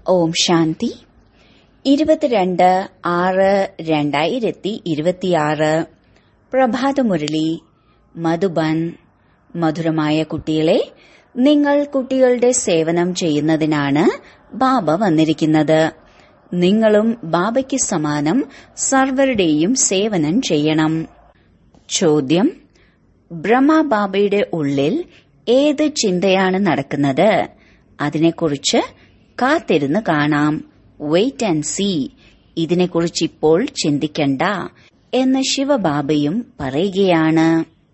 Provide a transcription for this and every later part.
ഓം ശാന്തി ഇരുപത്തിരണ്ട് ആറ് രണ്ടായിരത്തി ഇരുപത്തിയാറ് പ്രഭാതമുരളി മധുബൻ മധുരമായ കുട്ടികളെ നിങ്ങൾ കുട്ടികളുടെ സേവനം ചെയ്യുന്നതിനാണ് ബാബ വന്നിരിക്കുന്നത് നിങ്ങളും ബാബയ്ക്ക് സമാനം സർവരുടെയും സേവനം ചെയ്യണം ചോദ്യം ബ്രഹ്മബാബയുടെ ഉള്ളിൽ ഏത് ചിന്തയാണ് നടക്കുന്നത് അതിനെക്കുറിച്ച് കാത്തിരുന്ന് കാണാം വെയിറ്റ് ആൻഡ് സീ ഇതിനെക്കുറിച്ച് ഇപ്പോൾ ചിന്തിക്കണ്ട എന്ന് ശിവബാബയും പറയുകയാണ്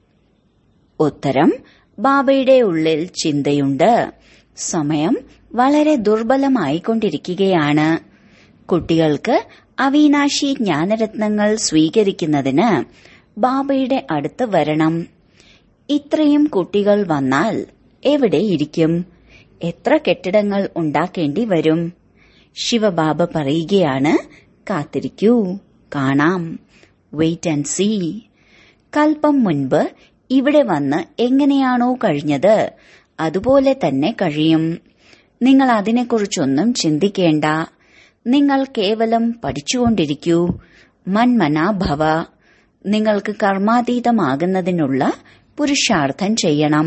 ഉത്തരം ബാബയുടെ ഉള്ളിൽ ചിന്തയുണ്ട് സമയം വളരെ ദുർബലമായിക്കൊണ്ടിരിക്കുകയാണ് കുട്ടികൾക്ക് അവിനാശി ജ്ഞാനരത്നങ്ങൾ സ്വീകരിക്കുന്നതിന് ബാബയുടെ അടുത്ത് വരണം ഇത്രയും കുട്ടികൾ വന്നാൽ എവിടെ ഇരിക്കും എത്ര കെട്ടിടങ്ങൾ ഉണ്ടാക്കേണ്ടി വരും ശിവബാബ പറയുകയാണ് കാത്തിരിക്കൂ കാണാം വെയിറ്റ് ആൻഡ് സീ കൽപ്പം മുൻപ് ഇവിടെ വന്ന് എങ്ങനെയാണോ കഴിഞ്ഞത് അതുപോലെ തന്നെ കഴിയും നിങ്ങൾ അതിനെക്കുറിച്ചൊന്നും ചിന്തിക്കേണ്ട നിങ്ങൾ കേവലം പഠിച്ചുകൊണ്ടിരിക്കൂ മന്മനാഭവ നിങ്ങൾക്ക് കർമാതീതമാകുന്നതിനുള്ള പുരുഷാർത്ഥം ചെയ്യണം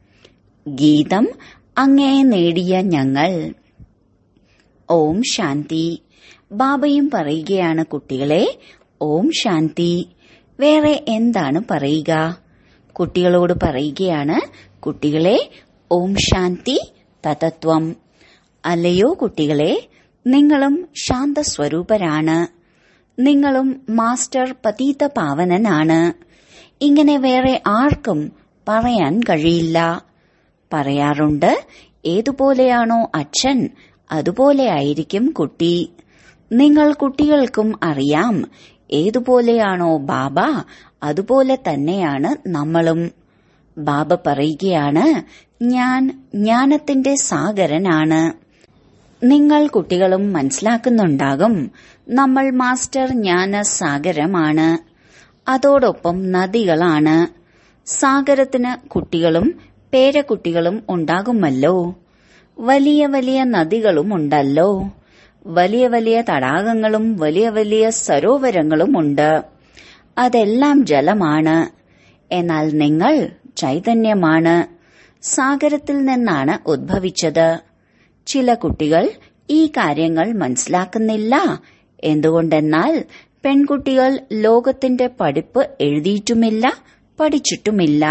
ഗീതം അങ്ങേ നേടിയ ഞങ്ങൾ ഓം ശാന്തി ബാബയും പറയുകയാണ് കുട്ടികളെ ഓം ശാന്തി വേറെ എന്താണ് പറയുക കുട്ടികളോട് പറയുകയാണ് കുട്ടികളെ ഓം ശാന്തി തതത്വം അല്ലയോ കുട്ടികളെ നിങ്ങളും ശാന്തസ്വരൂപരാണ് നിങ്ങളും മാസ്റ്റർ പതീത പാവനനാണ് ഇങ്ങനെ വേറെ ആർക്കും പറയാൻ കഴിയില്ല പറയാറുണ്ട് ഏതുപോലെയാണോ അച്ഛൻ അതുപോലെയായിരിക്കും കുട്ടി നിങ്ങൾ കുട്ടികൾക്കും അറിയാം ഏതുപോലെയാണോ ബാബ അതുപോലെ തന്നെയാണ് നമ്മളും ബാബ പറയുകയാണ് ഞാൻ ജ്ഞാനത്തിന്റെ സാഗരനാണ് നിങ്ങൾ കുട്ടികളും മനസ്സിലാക്കുന്നുണ്ടാകും നമ്മൾ മാസ്റ്റർ ജ്ഞാന സാഗരമാണ് അതോടൊപ്പം നദികളാണ് സാഗരത്തിന് കുട്ടികളും പേരക്കുട്ടികളും ഉണ്ടാകുമല്ലോ വലിയ വലിയ നദികളും ഉണ്ടല്ലോ വലിയ വലിയ തടാകങ്ങളും വലിയ വലിയ സരോവരങ്ങളും ഉണ്ട് അതെല്ലാം ജലമാണ് എന്നാൽ നിങ്ങൾ ചൈതന്യമാണ് സാഗരത്തിൽ നിന്നാണ് ഉദ്ഭവിച്ചത് ചില കുട്ടികൾ ഈ കാര്യങ്ങൾ മനസ്സിലാക്കുന്നില്ല എന്തുകൊണ്ടെന്നാൽ പെൺകുട്ടികൾ ലോകത്തിന്റെ പഠിപ്പ് എഴുതിയിട്ടുമില്ല പഠിച്ചിട്ടുമില്ല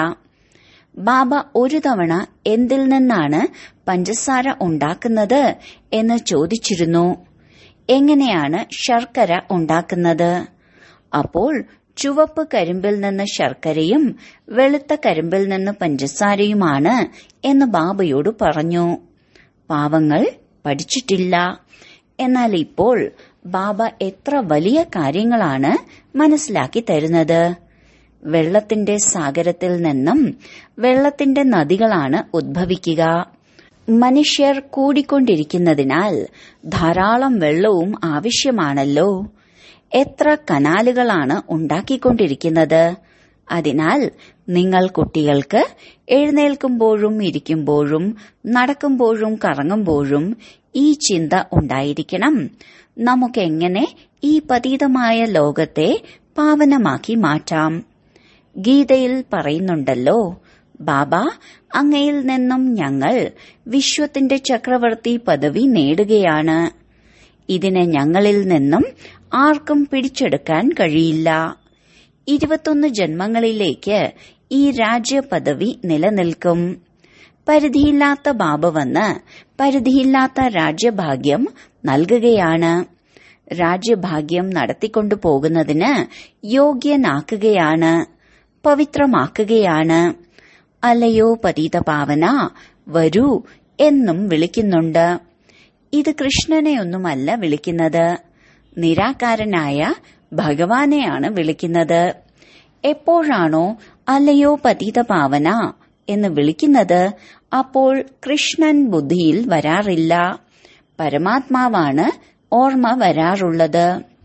ബാബ ഒരു തവണ എന്തിൽ നിന്നാണ് പഞ്ചസാര ഉണ്ടാക്കുന്നത് എന്ന് ചോദിച്ചിരുന്നു എങ്ങനെയാണ് ശർക്കര ഉണ്ടാക്കുന്നത് അപ്പോൾ ചുവപ്പ് കരിമ്പിൽ നിന്ന് ശർക്കരയും വെളുത്ത കരിമ്പിൽ നിന്ന് പഞ്ചസാരയുമാണ് എന്ന് ബാബയോട് പറഞ്ഞു പാവങ്ങൾ പഠിച്ചിട്ടില്ല എന്നാൽ ഇപ്പോൾ ബാബ എത്ര വലിയ കാര്യങ്ങളാണ് മനസ്സിലാക്കി തരുന്നത് വെള്ളത്തിന്റെ സാഗരത്തിൽ നിന്നും വെള്ളത്തിന്റെ നദികളാണ് ഉദ്ഭവിക്കുക മനുഷ്യർ കൂടിക്കൊണ്ടിരിക്കുന്നതിനാൽ ധാരാളം വെള്ളവും ആവശ്യമാണല്ലോ എത്ര കനാലുകളാണ് ഉണ്ടാക്കിക്കൊണ്ടിരിക്കുന്നത് അതിനാൽ നിങ്ങൾ കുട്ടികൾക്ക് എഴുന്നേൽക്കുമ്പോഴും ഇരിക്കുമ്പോഴും നടക്കുമ്പോഴും കറങ്ങുമ്പോഴും ഈ ചിന്ത ഉണ്ടായിരിക്കണം നമുക്കെങ്ങനെ ഈ പതീതമായ ലോകത്തെ പാവനമാക്കി മാറ്റാം ഗീതയിൽ പറയുന്നുണ്ടല്ലോ ബാബ അങ്ങയിൽ നിന്നും ഞങ്ങൾ വിശ്വത്തിന്റെ ചക്രവർത്തി പദവി നേടുകയാണ് ഇതിനെ ഞങ്ങളിൽ നിന്നും ആർക്കും പിടിച്ചെടുക്കാൻ കഴിയില്ല ഇരുപത്തൊന്ന് ജന്മങ്ങളിലേക്ക് ഈ രാജ്യപദവി നിലനിൽക്കും പരിധിയില്ലാത്ത ബാബ വന്ന് പരിധിയില്ലാത്ത രാജ്യഭാഗ്യം നൽകുകയാണ് രാജ്യഭാഗ്യം നടത്തിക്കൊണ്ടു പോകുന്നതിന് യോഗ്യനാക്കുകയാണ് പവിത്രമാക്കുകയാണ് അല്ലയോ പതീതപാവന വരൂ എന്നും വിളിക്കുന്നുണ്ട് ഇത് കൃഷ്ണനെയൊന്നുമല്ല വിളിക്കുന്നത് നിരാകാരനായ ഭഗവാനെയാണ് വിളിക്കുന്നത് എപ്പോഴാണോ അല്ലയോ പതീതപാവന എന്ന് വിളിക്കുന്നത് അപ്പോൾ കൃഷ്ണൻ ബുദ്ധിയിൽ വരാറില്ല പരമാത്മാവാണ് ഓർമ്മ വരാറുള്ളത്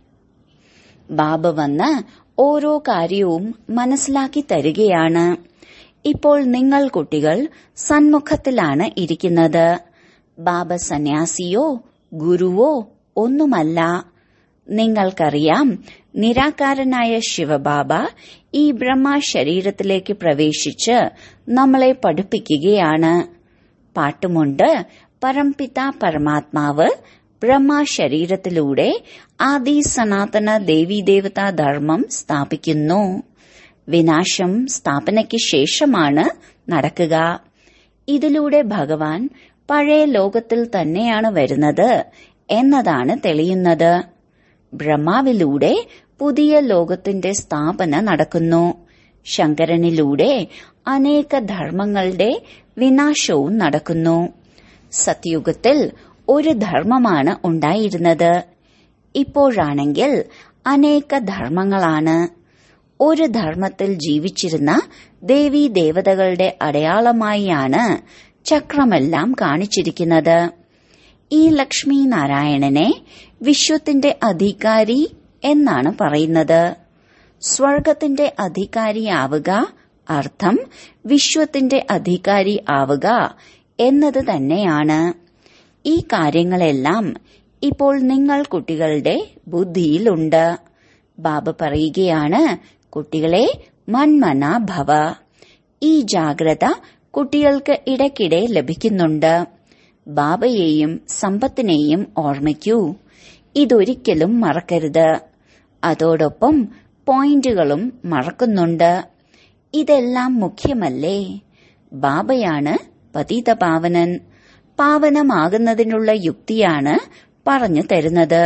ബാബ വന്ന് ഓരോ കാര്യവും മനസ്സിലാക്കി തരികയാണ് ഇപ്പോൾ നിങ്ങൾ കുട്ടികൾ സന്മുഖത്തിലാണ് ഇരിക്കുന്നത് ബാബ സന്യാസിയോ ഗുരുവോ ഒന്നുമല്ല നിങ്ങൾക്കറിയാം നിരാകാരനായ ശിവബാബ ഈ ബ്രഹ്മ ശരീരത്തിലേക്ക് പ്രവേശിച്ച് നമ്മളെ പഠിപ്പിക്കുകയാണ് പാട്ടുമുണ്ട് പരംപിത പരമാത്മാവ് ബ്രഹ്മ ശരീരത്തിലൂടെ ആദി സനാതന ദേവീദേവതാ ധർമ്മം സ്ഥാപിക്കുന്നു വിനാശം സ്ഥാപനയ്ക്ക് ശേഷമാണ് നടക്കുക ഇതിലൂടെ ഭഗവാൻ പഴയ ലോകത്തിൽ തന്നെയാണ് വരുന്നത് എന്നതാണ് തെളിയുന്നത് ബ്രഹ്മാവിലൂടെ പുതിയ ലോകത്തിന്റെ സ്ഥാപന നടക്കുന്നു ശങ്കരനിലൂടെ അനേക ധർമ്മങ്ങളുടെ വിനാശവും നടക്കുന്നു സത്യുഗത്തിൽ ഒരു ധർമ്മമാണ് ഉണ്ടായിരുന്നത് ഇപ്പോഴാണെങ്കിൽ അനേക ധർമ്മങ്ങളാണ് ഒരു ധർമ്മത്തിൽ ജീവിച്ചിരുന്ന ദേവീ ദേവതകളുടെ അടയാളമായാണ് ചക്രമെല്ലാം കാണിച്ചിരിക്കുന്നത് ഈ ലക്ഷ്മി നാരായണനെ വിശ്വത്തിന്റെ അധികാരി എന്നാണ് പറയുന്നത് സ്വർഗത്തിന്റെ അധികാരിയാവുക അർത്ഥം വിശ്വത്തിന്റെ അധികാരി ആവുക എന്നത് തന്നെയാണ് ഈ കാര്യങ്ങളെല്ലാം ഇപ്പോൾ നിങ്ങൾ കുട്ടികളുടെ ബുദ്ധിയിലുണ്ട് ബാബ പറയുകയാണ് കുട്ടികളെ മൺമന ഭവ ഈ ജാഗ്രത കുട്ടികൾക്ക് ഇടയ്ക്കിടെ ലഭിക്കുന്നുണ്ട് ബാബയെയും സമ്പത്തിനെയും ഓർമ്മിക്കൂ ഇതൊരിക്കലും മറക്കരുത് അതോടൊപ്പം പോയിന്റുകളും മറക്കുന്നുണ്ട് ഇതെല്ലാം മുഖ്യമല്ലേ ബാബയാണ് പതിതപാവനൻ പാവനമാകുന്നതിനുള്ള യുക്തിയാണ് പറഞ്ഞു തരുന്നത്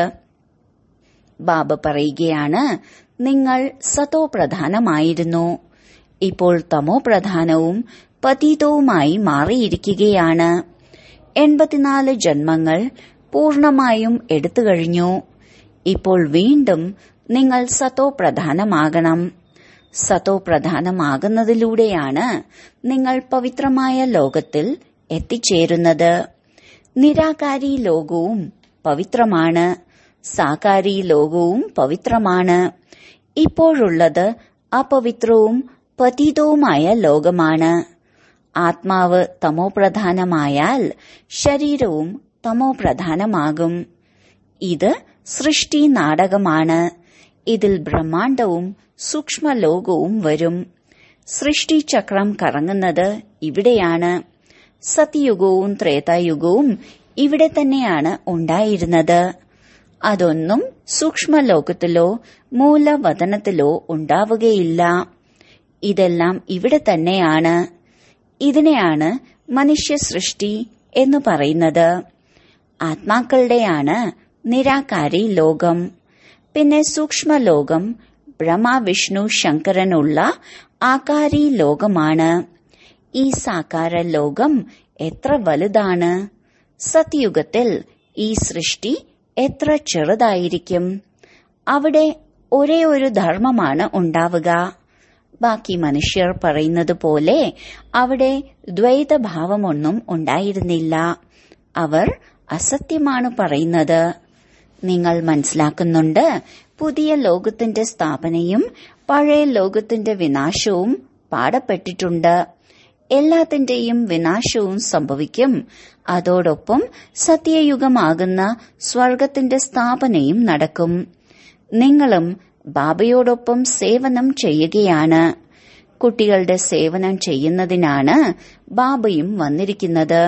ബാബ പറയുകയാണ് നിങ്ങൾ സതോ പ്രധാനമായിരുന്നു ഇപ്പോൾ തമോ പ്രധാനവും പതീതവുമായി മാറിയിരിക്കുകയാണ് എൺപത്തിനാല് ജന്മങ്ങൾ പൂർണമായും എടുത്തു കഴിഞ്ഞു ഇപ്പോൾ വീണ്ടും നിങ്ങൾ സതോ പ്രധാനമാകണം സതോ പ്രധാനമാകുന്നതിലൂടെയാണ് നിങ്ങൾ പവിത്രമായ ലോകത്തിൽ എത്തിച്ചേരുന്നത് നിരാകാരി ലോകവും പവിത്രമാണ് സാകാരി ലോകവും പവിത്രമാണ് ഇപ്പോഴുള്ളത് അപവിത്രവും പതീതവുമായ ലോകമാണ് ആത്മാവ് തമോപ്രധാനമായാൽ ശരീരവും തമോപ്രധാനമാകും ഇത് സൃഷ്ടി നാടകമാണ് ഇതിൽ ബ്രഹ്മാണ്ടവും സൂക്ഷ്മലോകവും വരും സൃഷ്ടിചക്രം കറങ്ങുന്നത് ഇവിടെയാണ് സത്യയുഗവും ത്രേതായുഗവും ഇവിടെ തന്നെയാണ് ഉണ്ടായിരുന്നത് അതൊന്നും സൂക്ഷ്മലോകത്തിലോ മൂലവതനത്തിലോ ഉണ്ടാവുകയില്ല ഇതെല്ലാം ഇവിടെ തന്നെയാണ് ഇതിനെയാണ് മനുഷ്യ സൃഷ്ടി എന്ന് പറയുന്നത് ആത്മാക്കളുടെയാണ് നിരാകാരി ലോകം പിന്നെ സൂക്ഷ്മലോകം ബ്രഹ്മ വിഷ്ണു ശങ്കരനുള്ള ആകാരി ലോകമാണ് ഈ സാകാര ലോകം എത്ര വലുതാണ് സത്യുഗത്തിൽ ഈ സൃഷ്ടി എത്ര ചെറുതായിരിക്കും അവിടെ ഒരേ ഒരു ധർമ്മമാണ് ഉണ്ടാവുക ബാക്കി മനുഷ്യർ പറയുന്നത് പോലെ അവിടെ ദ്വൈതഭാവമൊന്നും ഉണ്ടായിരുന്നില്ല അവർ അസത്യമാണ് പറയുന്നത് നിങ്ങൾ മനസ്സിലാക്കുന്നുണ്ട് പുതിയ ലോകത്തിന്റെ സ്ഥാപനയും പഴയ ലോകത്തിന്റെ വിനാശവും പാടപ്പെട്ടിട്ടുണ്ട് എല്ലാത്തിന്റെയും വിനാശവും സംഭവിക്കും അതോടൊപ്പം സത്യയുഗമാകുന്ന സ്വർഗത്തിന്റെ സ്ഥാപനയും നടക്കും നിങ്ങളും ബാബയോടൊപ്പം സേവനം ചെയ്യുകയാണ് കുട്ടികളുടെ സേവനം ചെയ്യുന്നതിനാണ് ബാബയും വന്നിരിക്കുന്നത്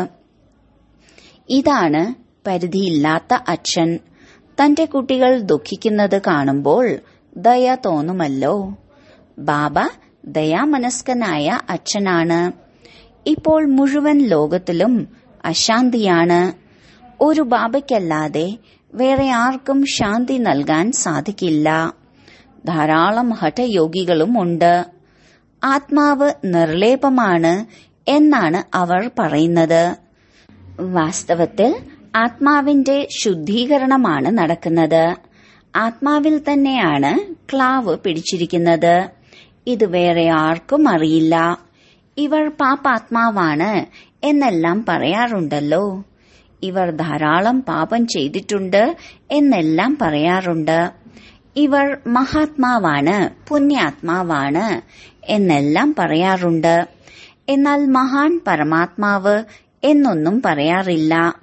ഇതാണ് പരിധിയില്ലാത്ത അച്ഛൻ തന്റെ കുട്ടികൾ ദുഃഖിക്കുന്നത് കാണുമ്പോൾ ദയ തോന്നുമല്ലോ ബാബ ദയാമനസ്കനായ അച്ഛനാണ് ഇപ്പോൾ മുഴുവൻ ലോകത്തിലും അശാന്തിയാണ് ഒരു ബാബയ്ക്കല്ലാതെ വേറെ ആർക്കും ശാന്തി നൽകാൻ സാധിക്കില്ല ധാരാളം ഹഠയോഗികളും ഉണ്ട് ആത്മാവ് നിർലേപമാണ് എന്നാണ് അവർ പറയുന്നത് വാസ്തവത്തിൽ ആത്മാവിന്റെ ശുദ്ധീകരണമാണ് നടക്കുന്നത് ആത്മാവിൽ തന്നെയാണ് ക്ലാവ് പിടിച്ചിരിക്കുന്നത് ഇത് വേറെ ആർക്കും അറിയില്ല ഇവർ പാപാത്മാവാണ് എന്നെല്ലാം പറയാറുണ്ടല്ലോ ഇവർ ധാരാളം പാപം ചെയ്തിട്ടുണ്ട് എന്നെല്ലാം പറയാറുണ്ട് ഇവർ മഹാത്മാവാണ് പുണ്യാത്മാവാണ് എന്നെല്ലാം പറയാറുണ്ട് എന്നാൽ മഹാൻ പരമാത്മാവ് എന്നൊന്നും പറയാറില്ല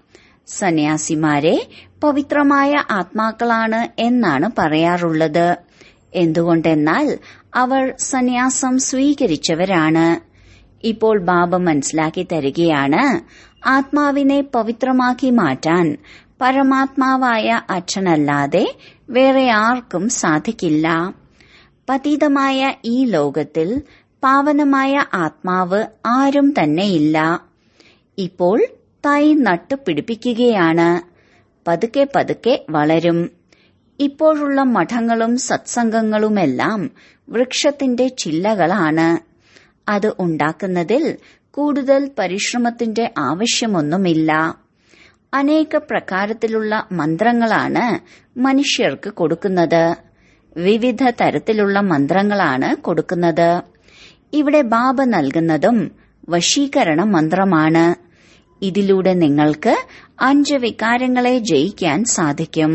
സന്യാസിമാരെ പവിത്രമായ ആത്മാക്കളാണ് എന്നാണ് പറയാറുള്ളത് എന്തുകൊണ്ടെന്നാൽ അവർ സന്യാസം സ്വീകരിച്ചവരാണ് ഇപ്പോൾ ബാബ മനസ്സിലാക്കി തരികയാണ് ആത്മാവിനെ പവിത്രമാക്കി മാറ്റാൻ പരമാത്മാവായ അച്ഛനല്ലാതെ വേറെ ആർക്കും സാധിക്കില്ല പതീതമായ ഈ ലോകത്തിൽ പാവനമായ ആത്മാവ് ആരും തന്നെയില്ല ഇപ്പോൾ തൈ നട്ടുപിടിപ്പിക്കുകയാണ് പതുക്കെ പതുക്കെ വളരും ഇപ്പോഴുള്ള മഠങ്ങളും സത്സംഗങ്ങളുമെല്ലാം വൃക്ഷത്തിന്റെ ചില്ലകളാണ് അത് ഉണ്ടാക്കുന്നതിൽ കൂടുതൽ പരിശ്രമത്തിന്റെ ആവശ്യമൊന്നുമില്ല അനേക പ്രകാരത്തിലുള്ള മന്ത്രങ്ങളാണ് മനുഷ്യർക്ക് കൊടുക്കുന്നത് വിവിധ തരത്തിലുള്ള മന്ത്രങ്ങളാണ് കൊടുക്കുന്നത് ഇവിടെ ബാബ നൽകുന്നതും വശീകരണ മന്ത്രമാണ് ഇതിലൂടെ നിങ്ങൾക്ക് അഞ്ച് വികാരങ്ങളെ ജയിക്കാൻ സാധിക്കും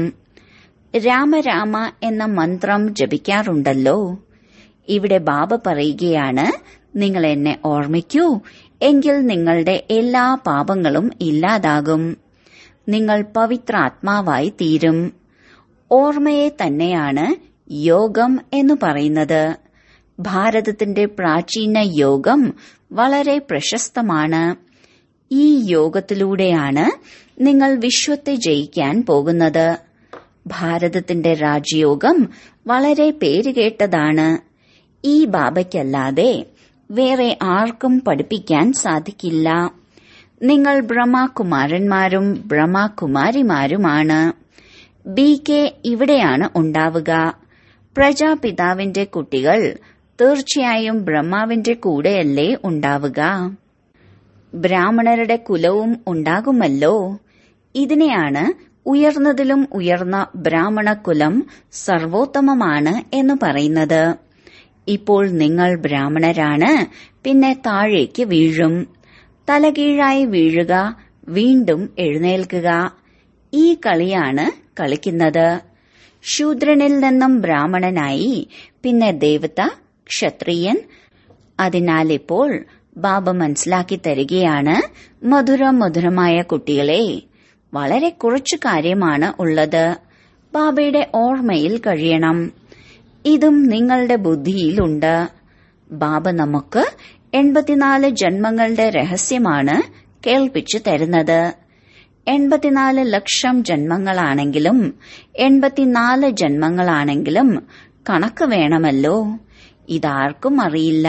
രാമരാമ എന്ന മന്ത്രം ജപിക്കാറുണ്ടല്ലോ ഇവിടെ ബാബ പറയുകയാണ് നിങ്ങൾ എന്നെ ഓർമ്മിക്കൂ എങ്കിൽ നിങ്ങളുടെ എല്ലാ പാപങ്ങളും ഇല്ലാതാകും നിങ്ങൾ പവിത്രാത്മാവായി തീരും ഓർമ്മയെ തന്നെയാണ് യോഗം എന്ന് പറയുന്നത് ഭാരതത്തിന്റെ പ്രാചീന യോഗം വളരെ പ്രശസ്തമാണ് ഈ യോഗത്തിലൂടെയാണ് നിങ്ങൾ വിശ്വത്തെ ജയിക്കാൻ പോകുന്നത് ഭാരതത്തിന്റെ രാജയോഗം വളരെ പേരുകേട്ടതാണ് ഈ ബാബയ്ക്കല്ലാതെ വേറെ ആർക്കും പഠിപ്പിക്കാൻ സാധിക്കില്ല നിങ്ങൾ ബ്രഹ്മകുമാരന്മാരും ബ്രഹ്മകുമാരിമാരുമാണ് ബി കെ ഇവിടെയാണ് ഉണ്ടാവുക പ്രജാപിതാവിന്റെ കുട്ടികൾ തീർച്ചയായും ബ്രഹ്മാവിന്റെ കൂടെയല്ലേ ഉണ്ടാവുക ബ്രാഹ്മണരുടെ കുലവും ഉണ്ടാകുമല്ലോ ഇതിനെയാണ് ഉയർന്നതിലും ഉയർന്ന ബ്രാഹ്മണ കുലം സർവോത്തമമാണ് എന്ന് പറയുന്നത് ഇപ്പോൾ നിങ്ങൾ ബ്രാഹ്മണരാണ് പിന്നെ താഴേക്ക് വീഴും തലകീഴായി വീഴുക വീണ്ടും എഴുന്നേൽക്കുക ഈ കളിയാണ് കളിക്കുന്നത് ശൂദ്രനിൽ നിന്നും ബ്രാഹ്മണനായി പിന്നെ ദേവത ക്ഷത്രിയൻ അതിനാൽ ഇപ്പോൾ ബാബ മനസ്സിലാക്കി തരികയാണ് മധുര മധുരമായ കുട്ടികളെ വളരെ കുറച്ചു കാര്യമാണ് ഉള്ളത് ബാബയുടെ ഓർമ്മയിൽ കഴിയണം ഇതും നിങ്ങളുടെ ബുദ്ധിയിലുണ്ട് ബാബ നമുക്ക് എൺപത്തിനാല് ജന്മങ്ങളുടെ രഹസ്യമാണ് കേൾപ്പിച്ചു തരുന്നത് എൺപത്തിനാല് ലക്ഷം ജന്മങ്ങളാണെങ്കിലും എൺപത്തിനാല് ജന്മങ്ങളാണെങ്കിലും കണക്ക് വേണമല്ലോ ഇതാർക്കും അറിയില്ല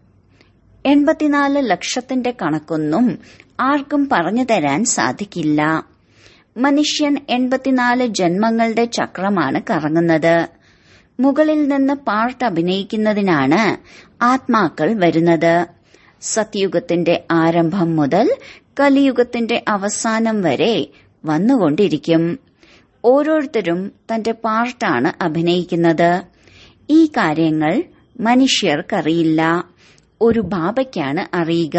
എൺപത്തിനാല് ലക്ഷത്തിന്റെ കണക്കൊന്നും ആർക്കും പറഞ്ഞു തരാൻ സാധിക്കില്ല മനുഷ്യൻ എൺപത്തിനാല് ജന്മങ്ങളുടെ ചക്രമാണ് കറങ്ങുന്നത് മുകളിൽ നിന്ന് പാർട്ട് അഭിനയിക്കുന്നതിനാണ് ആത്മാക്കൾ വരുന്നത് സത്യുഗത്തിന്റെ ആരംഭം മുതൽ കലിയുഗത്തിന്റെ അവസാനം വരെ വന്നുകൊണ്ടിരിക്കും ഓരോരുത്തരും തന്റെ പാർട്ടാണ് അഭിനയിക്കുന്നത് ഈ കാര്യങ്ങൾ മനുഷ്യർക്കറിയില്ല ഒരു ബാബയ്ക്കാണ് അറിയുക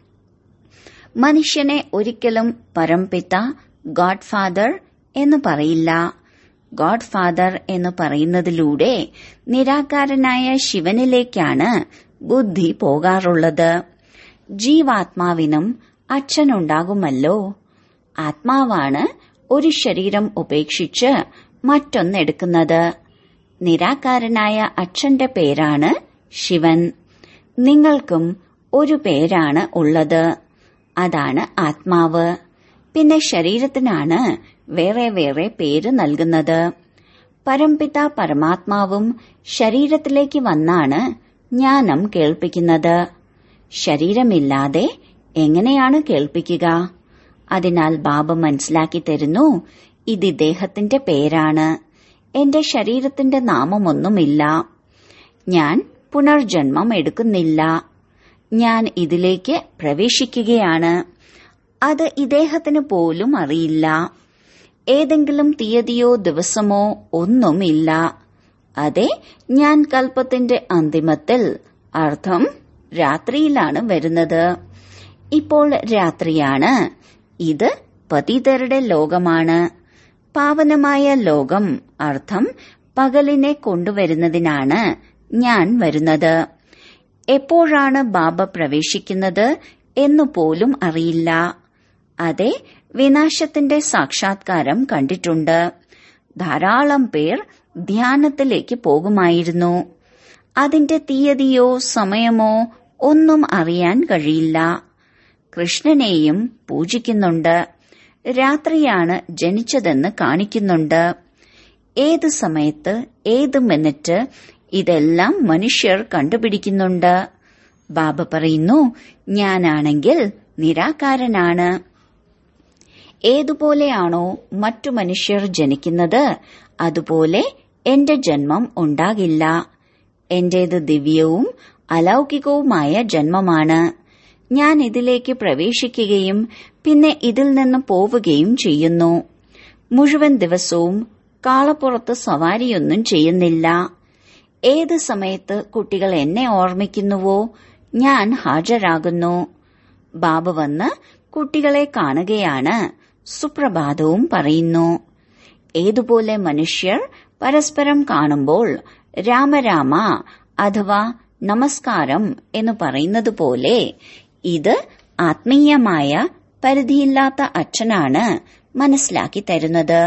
മനുഷ്യനെ ഒരിക്കലും പരംപിത ഗോഡ് ഫാദർ എന്ന് പറയില്ല ഗോഡ് ഫാദർ എന്ന് പറയുന്നതിലൂടെ നിരാകാരനായ ശിവനിലേക്കാണ് ബുദ്ധി പോകാറുള്ളത് ജീവാത്മാവിനും അച്ഛനുണ്ടാകുമല്ലോ ആത്മാവാണ് ഒരു ശരീരം ഉപേക്ഷിച്ച് മറ്റൊന്നെടുക്കുന്നത് നിരാകാരനായ അച്ഛന്റെ പേരാണ് ശിവൻ നിങ്ങൾക്കും ഒരു പേരാണ് ഉള്ളത് അതാണ് ആത്മാവ് പിന്നെ ശരീരത്തിനാണ് വേറെ വേറെ പേര് നൽകുന്നത് പരംപിത പരമാത്മാവും ശരീരത്തിലേക്ക് വന്നാണ് ജ്ഞാനം കേൾപ്പിക്കുന്നത് ശരീരമില്ലാതെ എങ്ങനെയാണ് കേൾപ്പിക്കുക അതിനാൽ ബാബ മനസ്സിലാക്കി തരുന്നു ഇത് ഇദ്ദേഹത്തിന്റെ പേരാണ് എന്റെ ശരീരത്തിന്റെ നാമമൊന്നുമില്ല ഞാൻ പുനർജന്മം എടുക്കുന്നില്ല ഞാൻ ഇതിലേക്ക് പ്രവേശിക്കുകയാണ് അത് ഇദ്ദേഹത്തിന് പോലും അറിയില്ല ഏതെങ്കിലും തീയതിയോ ദിവസമോ ഒന്നുമില്ല അതെ ഞാൻ കൽപ്പത്തിന്റെ അന്തിമത്തിൽ അർത്ഥം രാത്രിയിലാണ് വരുന്നത് ഇപ്പോൾ രാത്രിയാണ് ഇത് പതിതരുടെ ലോകമാണ് പാവനമായ ലോകം അർത്ഥം പകലിനെ കൊണ്ടുവരുന്നതിനാണ് ഞാൻ വരുന്നത് എപ്പോഴാണ് ബാബ പ്രവേശിക്കുന്നത് എന്നു പോലും അറിയില്ല അതെ വിനാശത്തിന്റെ സാക്ഷാത്കാരം കണ്ടിട്ടുണ്ട് ധാരാളം പേർ ധ്യാനത്തിലേക്ക് പോകുമായിരുന്നു അതിന്റെ തീയതിയോ സമയമോ ഒന്നും അറിയാൻ കഴിയില്ല കൃഷ്ണനെയും പൂജിക്കുന്നുണ്ട് രാത്രിയാണ് ജനിച്ചതെന്ന് കാണിക്കുന്നുണ്ട് ഏത് സമയത്ത് ഏത് മിനിറ്റ് ഇതെല്ലാം മനുഷ്യർ കണ്ടുപിടിക്കുന്നുണ്ട് ബാബ പറയുന്നു ഞാനാണെങ്കിൽ നിരാകാരനാണ് ഏതുപോലെയാണോ മറ്റു മനുഷ്യർ ജനിക്കുന്നത് അതുപോലെ എന്റെ ജന്മം ഉണ്ടാകില്ല എന്റേത് ദിവ്യവും അലൗകികവുമായ ജന്മമാണ് ഞാൻ ഇതിലേക്ക് പ്രവേശിക്കുകയും പിന്നെ ഇതിൽ നിന്ന് പോവുകയും ചെയ്യുന്നു മുഴുവൻ ദിവസവും കാളപ്പുറത്ത് സവാരിയൊന്നും ചെയ്യുന്നില്ല ഏത് സമയത്ത് കുട്ടികൾ എന്നെ ഓർമ്മിക്കുന്നുവോ ഞാൻ ഹാജരാകുന്നു ബാബ വന്ന് കുട്ടികളെ കാണുകയാണ് സുപ്രഭാതവും പറയുന്നു ഏതുപോലെ മനുഷ്യർ പരസ്പരം കാണുമ്പോൾ രാമരാമ അഥവാ നമസ്കാരം എന്ന് പറയുന്നത് പോലെ ഇത് ആത്മീയമായ പരിധിയില്ലാത്ത അച്ഛനാണ് മനസ്സിലാക്കി തരുന്നത്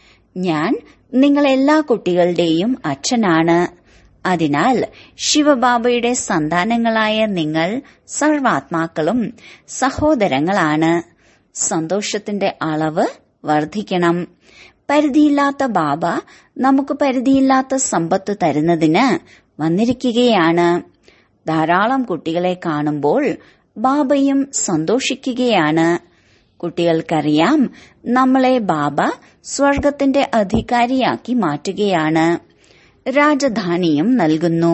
ഞാൻ നിങ്ങളെല്ലാ കുട്ടികളുടെയും അച്ഛനാണ് അതിനാൽ ശിവബാബയുടെ സന്താനങ്ങളായ നിങ്ങൾ സർവാത്മാക്കളും സഹോദരങ്ങളാണ് സന്തോഷത്തിന്റെ അളവ് വർദ്ധിക്കണം പരിധിയില്ലാത്ത ബാബ നമുക്ക് പരിധിയില്ലാത്ത സമ്പത്ത് തരുന്നതിന് വന്നിരിക്കുകയാണ് ധാരാളം കുട്ടികളെ കാണുമ്പോൾ ബാബയും സന്തോഷിക്കുകയാണ് കുട്ടികൾക്കറിയാം നമ്മളെ ബാബ സ്വർഗത്തിന്റെ അധികാരിയാക്കി മാറ്റുകയാണ് രാജധാനിയും നൽകുന്നു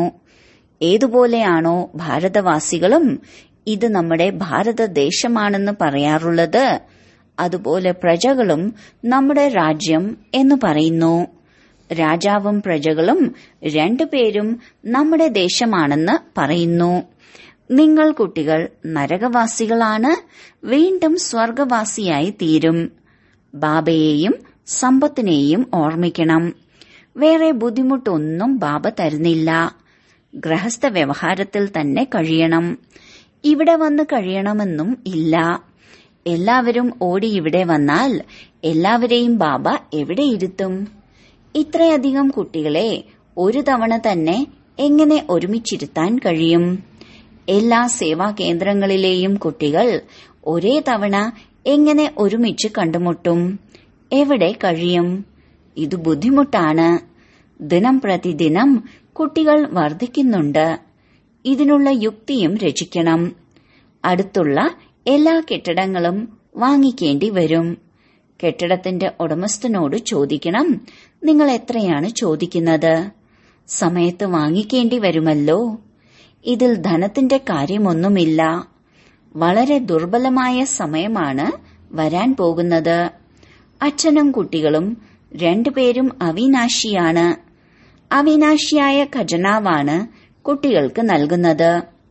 ഏതുപോലെയാണോ ഭാരതവാസികളും ഇത് നമ്മുടെ ഭാരതദേശമാണെന്ന് പറയാറുള്ളത് അതുപോലെ പ്രജകളും നമ്മുടെ രാജ്യം എന്ന് പറയുന്നു രാജാവും പ്രജകളും രണ്ടുപേരും നമ്മുടെ ദേശമാണെന്ന് പറയുന്നു നിങ്ങൾ കുട്ടികൾ നരകവാസികളാണ് വീണ്ടും സ്വർഗവാസിയായി തീരും ബാബയെയും സമ്പത്തിനെയും ഓർമ്മിക്കണം വേറെ ബുദ്ധിമുട്ടൊന്നും ബാബ തരുന്നില്ല ഗൃഹസ്ഥ വ്യവഹാരത്തിൽ തന്നെ കഴിയണം ഇവിടെ വന്ന് കഴിയണമെന്നും ഇല്ല എല്ലാവരും ഓടി ഇവിടെ വന്നാൽ എല്ലാവരെയും ബാബ എവിടെ ഇരുത്തും ഇത്രയധികം കുട്ടികളെ ഒരു തവണ തന്നെ എങ്ങനെ ഒരുമിച്ചിരുത്താൻ കഴിയും എല്ലാ സേവാ കേന്ദ്രങ്ങളിലെയും കുട്ടികൾ ഒരേ തവണ എങ്ങനെ ഒരുമിച്ച് കണ്ടുമുട്ടും എവിടെ കഴിയും ഇത് ബുദ്ധിമുട്ടാണ് ദിനം പ്രതിദിനം കുട്ടികൾ വർദ്ധിക്കുന്നുണ്ട് ഇതിനുള്ള യുക്തിയും രചിക്കണം അടുത്തുള്ള എല്ലാ കെട്ടിടങ്ങളും വാങ്ങിക്കേണ്ടി വരും കെട്ടിടത്തിന്റെ ഉടമസ്ഥനോട് ചോദിക്കണം നിങ്ങൾ എത്രയാണ് ചോദിക്കുന്നത് സമയത്ത് വാങ്ങിക്കേണ്ടി വരുമല്ലോ ഇതിൽ ധനത്തിന്റെ കാര്യമൊന്നുമില്ല വളരെ ദുർബലമായ സമയമാണ് വരാൻ പോകുന്നത് അച്ഛനും കുട്ടികളും രണ്ടുപേരും അവിനാശിയാണ് അവിനാശിയായ ഖജനാവാണ് കുട്ടികൾക്ക് നൽകുന്നത്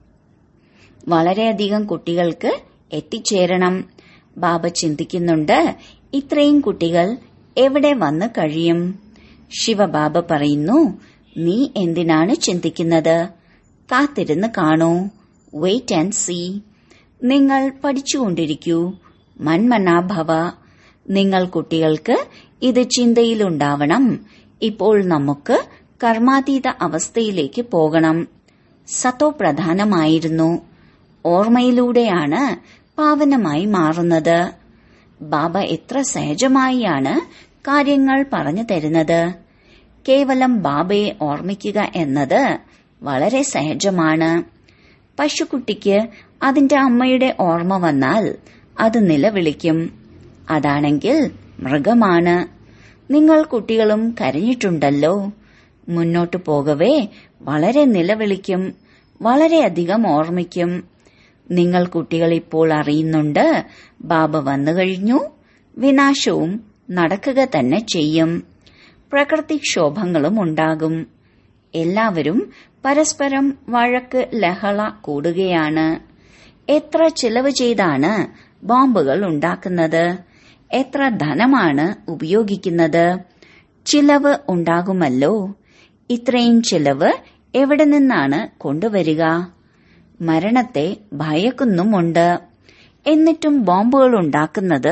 വളരെയധികം കുട്ടികൾക്ക് എത്തിച്ചേരണം ബാബ ചിന്തിക്കുന്നുണ്ട് ഇത്രയും കുട്ടികൾ എവിടെ വന്ന് കഴിയും ശിവബാബ പറയുന്നു നീ എന്തിനാണ് ചിന്തിക്കുന്നത് കാത്തിരുന്ന് കാണൂ വെയിറ്റ് ആൻഡ് സീ നിങ്ങൾ പഠിച്ചുകൊണ്ടിരിക്കൂ മന്മനാഭവ നിങ്ങൾ കുട്ടികൾക്ക് ഇത് ചിന്തയിലുണ്ടാവണം ഇപ്പോൾ നമുക്ക് കർമാതീത അവസ്ഥയിലേക്ക് പോകണം സത്തോ പ്രധാനമായിരുന്നു ഓർമ്മയിലൂടെയാണ് പാവനമായി മാറുന്നത് ബാബ എത്ര സഹജമായാണ് കാര്യങ്ങൾ പറഞ്ഞു തരുന്നത് കേവലം ബാബയെ ഓർമ്മിക്കുക എന്നത് വളരെ സഹജമാണ് പശുക്കുട്ടിക്ക് അതിന്റെ അമ്മയുടെ ഓർമ്മ വന്നാൽ അത് നിലവിളിക്കും അതാണെങ്കിൽ മൃഗമാണ് നിങ്ങൾ കുട്ടികളും കരഞ്ഞിട്ടുണ്ടല്ലോ മുന്നോട്ടു പോകവേ വളരെ നിലവിളിക്കും വളരെയധികം ഓർമ്മിക്കും നിങ്ങൾ കുട്ടികൾ ഇപ്പോൾ അറിയുന്നുണ്ട് ബാബ വന്നു കഴിഞ്ഞു വിനാശവും നടക്കുക തന്നെ ചെയ്യും പ്രകൃതിക്ഷോഭങ്ങളും ഉണ്ടാകും എല്ലാവരും പരസ്പരം വഴക്ക് ലഹള കൂടുകയാണ് എത്ര ചിലവ് ചെയ്താണ് ബോംബുകൾ ഉണ്ടാക്കുന്നത് എത്ര ധനമാണ് ഉപയോഗിക്കുന്നത് ചിലവ് ഉണ്ടാകുമല്ലോ ഇത്രയും ചിലവ് എവിടെ നിന്നാണ് കൊണ്ടുവരിക മരണത്തെ ഭയക്കുന്നുമുണ്ട് എന്നിട്ടും ബോംബുകൾ ഉണ്ടാക്കുന്നത്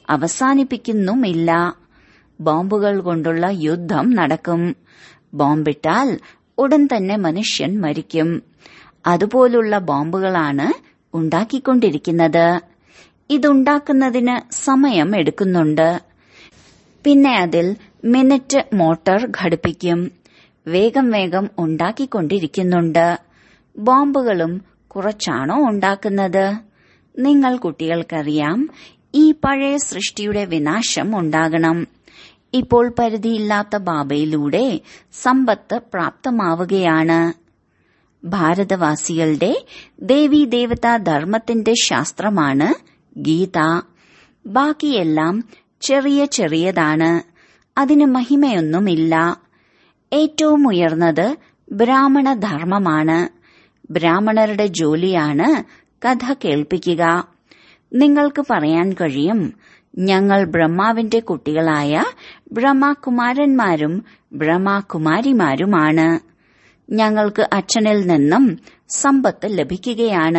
അവസാനിപ്പിക്കുന്നുമില്ല ബോംബുകൾ കൊണ്ടുള്ള യുദ്ധം നടക്കും ബോംബിട്ടാൽ ഉടൻ തന്നെ മനുഷ്യൻ മരിക്കും അതുപോലുള്ള ബോംബുകളാണ് ഉണ്ടാക്കിക്കൊണ്ടിരിക്കുന്നത് ഇതുണ്ടാക്കുന്നതിന് സമയം എടുക്കുന്നുണ്ട് പിന്നെ അതിൽ മിനിറ്റ് മോട്ടോർ ഘടിപ്പിക്കും വേഗം വേഗം ഉണ്ടാക്കിക്കൊണ്ടിരിക്കുന്നുണ്ട് ബോംബുകളും കുറച്ചാണോ ഉണ്ടാക്കുന്നത് നിങ്ങൾ കുട്ടികൾക്കറിയാം ഈ പഴയ സൃഷ്ടിയുടെ വിനാശം ഉണ്ടാകണം ഇപ്പോൾ പരിധിയില്ലാത്ത ബാബയിലൂടെ സമ്പത്ത് പ്രാപ്തമാവുകയാണ് ഭാരതവാസികളുടെ ദേവീ ദേവതാ ധർമ്മത്തിന്റെ ശാസ്ത്രമാണ് ഗീത ബാക്കിയെല്ലാം ചെറിയ ചെറിയതാണ് അതിന് മഹിമയൊന്നുമില്ല ഏറ്റവും ഉയർന്നത് ബ്രാഹ്മണ ധർമ്മമാണ് ബ്രാഹ്മണരുടെ ജോലിയാണ് കഥ കേൾപ്പിക്കുക നിങ്ങൾക്ക് പറയാൻ കഴിയും ഞങ്ങൾ ബ്രഹ്മാവിന്റെ കുട്ടികളായ ബ്രഹ്മകുമാരന്മാരും ബ്രഹ്മകുമാരിമാരുമാണ് ഞങ്ങൾക്ക് അച്ഛനിൽ നിന്നും സമ്പത്ത് ലഭിക്കുകയാണ്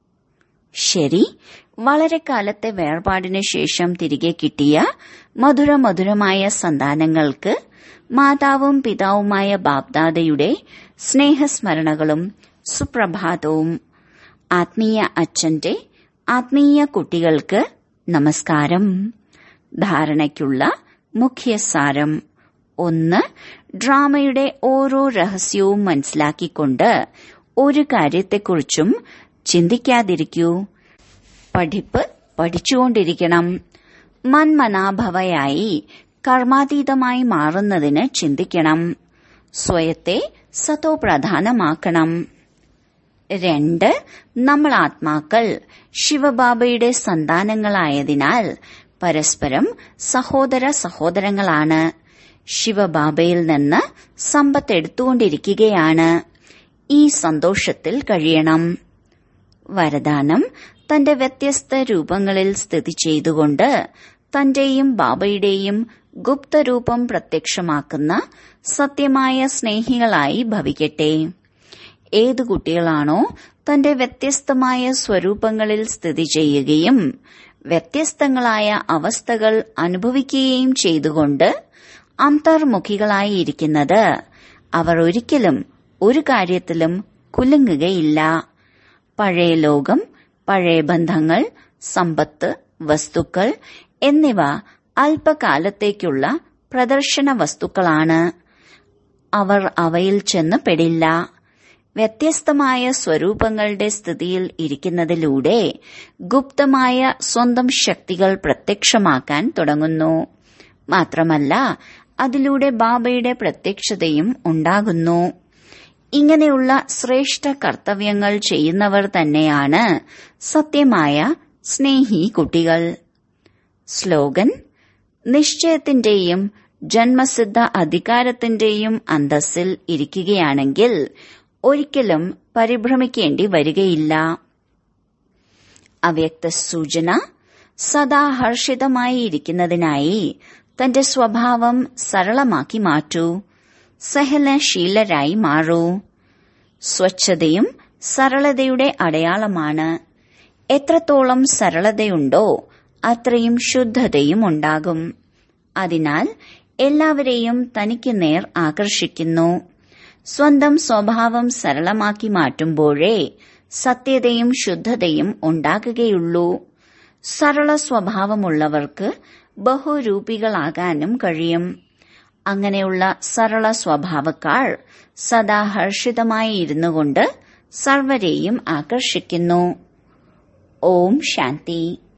ശരി വളരെ കാലത്തെ വേർപാടിന് ശേഷം തിരികെ കിട്ടിയ മധുര മധുരമായ സന്താനങ്ങൾക്ക് മാതാവും പിതാവുമായ ബാബ്ദാദയുടെ സ്നേഹസ്മരണകളും സുപ്രഭാതവും ആത്മീയ അച്ഛന്റെ ആത്മീയ കുട്ടികൾക്ക് നമസ്കാരം ധാരണയ്ക്കുള്ള മുഖ്യസാരം ഒന്ന് ഡ്രാമയുടെ ഓരോ രഹസ്യവും മനസ്സിലാക്കിക്കൊണ്ട് ഒരു കാര്യത്തെക്കുറിച്ചും ചിന്തിക്കാതിരിക്കൂ പഠിപ്പ് പഠിച്ചുകൊണ്ടിരിക്കണം മന്മനാഭവയായി കർമാതീതമായി മാറുന്നതിന് ചിന്തിക്കണം സ്വയത്തെ സതോപ്രധാനമാക്കണം രണ്ട് നമ്മൾ ആത്മാക്കൾ ശിവബാബയുടെ സന്താനങ്ങളായതിനാൽ പരസ്പരം സഹോദര സഹോദരങ്ങളാണ് ശിവബാബയിൽ നിന്ന് സമ്പത്ത് എടുത്തുകൊണ്ടിരിക്കുകയാണ് ഈ സന്തോഷത്തിൽ കഴിയണം വരദാനം തന്റെ വ്യത്യസ്ത രൂപങ്ങളിൽ സ്ഥിതി ചെയ്തുകൊണ്ട് തന്റെയും ബാബയുടെയും ഗുപ്തരൂപം പ്രത്യക്ഷമാക്കുന്ന സത്യമായ സ്നേഹികളായി ഭവിക്കട്ടെ ഏതു കുട്ടികളാണോ തന്റെ വ്യത്യസ്തമായ സ്വരൂപങ്ങളിൽ സ്ഥിതി ചെയ്യുകയും വ്യത്യസ്തങ്ങളായ അവസ്ഥകൾ അനുഭവിക്കുകയും ചെയ്തുകൊണ്ട് അന്തർമുഖികളായി ഇരിക്കുന്നത് അവർ ഒരിക്കലും ഒരു കാര്യത്തിലും കുലുങ്ങുകയില്ല പഴയ ലോകം പഴയ ബന്ധങ്ങൾ സമ്പത്ത് വസ്തുക്കൾ എന്നിവ അല്പകാലത്തേക്കുള്ള പ്രദർശന വസ്തുക്കളാണ് അവർ അവയിൽ ചെന്ന് പെടില്ല വ്യത്യസ്തമായ സ്വരൂപങ്ങളുടെ സ്ഥിതിയിൽ ഇരിക്കുന്നതിലൂടെ ഗുപ്തമായ സ്വന്തം ശക്തികൾ പ്രത്യക്ഷമാക്കാൻ തുടങ്ങുന്നു മാത്രമല്ല അതിലൂടെ ബാബയുടെ പ്രത്യക്ഷതയും ഉണ്ടാകുന്നു ഇങ്ങനെയുള്ള ശ്രേഷ്ഠ കർത്തവ്യങ്ങൾ ചെയ്യുന്നവർ തന്നെയാണ് സത്യമായ സ്നേഹി കുട്ടികൾ സ്ലോഗൻ നിശ്ചയത്തിന്റെയും ജന്മസിദ്ധ അധികാരത്തിന്റെയും അന്തസ്സിൽ ഇരിക്കുകയാണെങ്കിൽ ഒരിക്കലും പരിഭ്രമിക്കേണ്ടി വരികയില്ല അവ്യക്ത സൂചന സദാ ഹർഷിതമായി ഇരിക്കുന്നതിനായി തന്റെ സ്വഭാവം സരളമാക്കി മാറ്റൂ സഹനശീലരായി മാറൂ സ്വച്ഛതയും സരളതയുടെ അടയാളമാണ് എത്രത്തോളം സരളതയുണ്ടോ അത്രയും ശുദ്ധതയും ഉണ്ടാകും അതിനാൽ എല്ലാവരെയും തനിക്ക് നേർ ആകർഷിക്കുന്നു സ്വന്തം സ്വഭാവം സരളമാക്കി മാറ്റുമ്പോഴേ സത്യതയും ശുദ്ധതയും ഉണ്ടാകുകയുള്ളൂ സരള സ്വഭാവമുള്ളവർക്ക് ബഹുരൂപികളാകാനും കഴിയും അങ്ങനെയുള്ള സരള സ്വഭാവക്കാർ സദാ ഹർഷിതമായി ഇരുന്നുകൊണ്ട് സർവരെയും ആകർഷിക്കുന്നു ഓം ശാന്തി